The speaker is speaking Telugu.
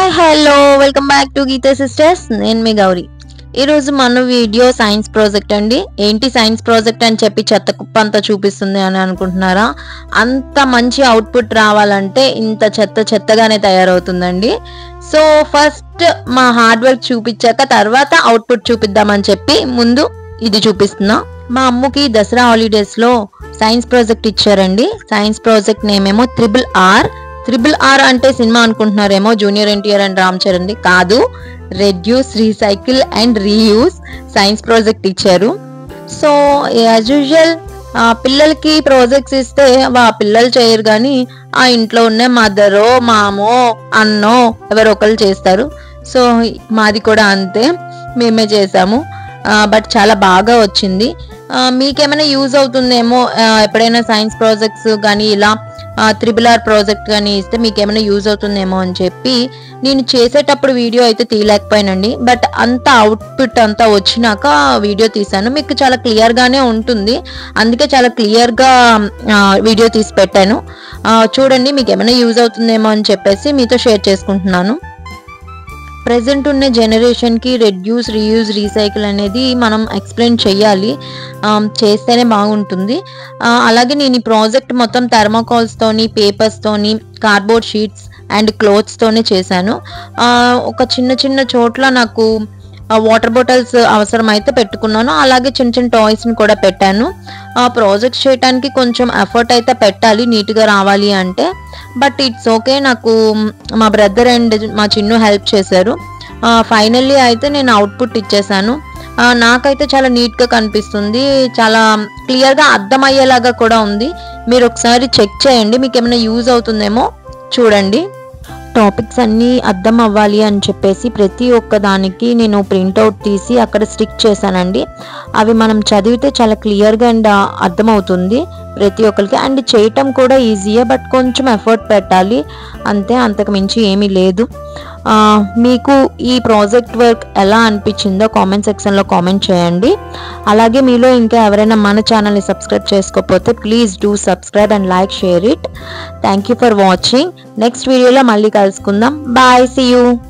hi hello welcome back to Geeta sisters నేను మీ గౌరీ ఈరోజు మన వీడియో సైన్స్ ప్రాజెక్ట్ అండి ఏంటి సైన్స్ ప్రాజెక్ట్ అని చెప్పి చెత్త కుప్ప అంతా చూపిస్తుంది అని అనుకుంటున్నారా అంత మంచి అవుట్పుట్ రావాలంటే ఇంత చెత్త చెత్తగానే తయారవుతుందండి సో ఫస్ట్ మా హార్డ్ వర్క్ చూపించాక తర్వాత అవుట్పుట్ చూపిద్దామని చెప్పి ముందు ఇది చూపిస్తున్నా మా అమ్ముకి దసరా హాలిడేస్ లో సైన్స్ ప్రాజెక్ట్ ఇచ్చారండి సైన్స్ ప్రాజెక్ట్ నేమ్ ఏమో త్రిబుల్ ఆర్ త్రిబుల్ ఆర్ అంటే సినిమా అనుకుంటున్నారేమో junior NTR and Ram Charan ది కాదు reduce recycle and reuse science project ఇచ్చారు సో యాజ్ యూజువల్ పిల్లలకి ప్రాజెక్ట్స్ ఇస్తే వా పిల్లలు చేయరు కానీ ఆ ఇంట్లో ఉన్న మదరో మామో అన్నో ఎవరో ఒకరు చేస్తారు సో మాది కూడా అంతే మేమే చేసాము బట్ చాలా బాగా వచ్చింది ఆ, మీకేమైనా యూజ్ అవుతుందేమో ఆ, ఎప్పుడైనా సైన్స్ ప్రాజెక్ట్స్ కానీ ఇలా త్రిబుల్ ఆర్ ప్రాజెక్ట్ కానీ ఇస్తే మీకు ఏమైనా యూజ్ అవుతుందేమో అని చెప్పి నేను చేసేటప్పుడు వీడియో అయితే తీయలేకపోయానండి బట్ అంత అవుట్పుట్ అంతా వచ్చినాక వీడియో తీసాను మీకు చాలా క్లియర్ గానే ఉంటుంది అందుకే చాలా క్లియర్ గా వీడియో తీసి పెట్టాను ఆ, చూడండి మీకు ఏమైనా యూజ్ అవుతుందేమో అని చెప్పేసి మీతో షేర్ చేసుకుంటున్నాను ప్రజెంట్ ఉన్న జనరేషన్కి రెడ్యూస్ రీయూజ్ రీసైకిల్ అనేది మనం ఎక్స్ప్లెయిన్ చేయాలి ఆమ్, చేస్తేనే బాగుంటుంది ఆ, అలాగే నేను ఈ ప్రాజెక్ట్ మొత్తం థర్మాకోల్స్తోని పేపర్స్తోని కార్డ్బోర్డ్ షీట్స్ అండ్ క్లోత్స్తోనే చేశాను ఆ, ఒక చిన్న చిన్న చోట్ల నాకు వాటర్ బాటిల్స్ అవసరమైతే పెట్టుకున్నాను అలాగే చిన్న చిన్న టాయ్స్ని కూడా పెట్టాను ఆ ప్రాజెక్ట్ చేయడానికి కొంచెం ఎఫర్ట్ అయితే పెట్టాలి నీట్గా రావాలి అంటే బట్ ఇట్స్ ఓకే నాకు మా బ్రదర్ అండ్ మా చిన్ను హెల్ప్ చేశారు ఫైనల్లీ అయితే నేను అవుట్పుట్ ఇచ్చేసాను ఆ, నాకైతే చాలా నీట్గా కనిపిస్తుంది చాలా క్లియర్గా అర్థమయ్యేలాగా కూడా ఉంది మీరు ఒకసారి చెక్ చేయండి మీకు ఏమైనా యూజ్ అవుతుందేమో చూడండి టాపిక్స్ అన్నీ అర్థం అవ్వాలి అని చెప్పేసి ప్రతి ఒక్క దానికి నేను ప్రింట్అవుట్ తీసి అక్కడ స్టిక్ చేశానండి అవి మనం చదివితే చాలా క్లియర్గా అండ్ అర్థమవుతుంది ప్రతి ఒక్కరికి అండ్ చేయటం కూడా ఈజీయే బట్ కొంచెం ఎఫర్ట్ పెట్టాలి అంతే అంతకు మించి ఏమీ లేదు ఆ, మీకు ఈ ప్రాజెక్ట్ వర్క్ ఎలా అనిపించిందో కామెంట్ సెక్షన్లో కామెంట్ చేయండి అలాగే మీలో ఇంకా ఎవరైనా మన ఛానల్ని సబ్స్క్రైబ్ చేసుకోకపోతే please do subscribe and like share it thank you for watching next వీడియోలో మళ్ళీ కలుసుకుందాం బాయ్ సీ యూ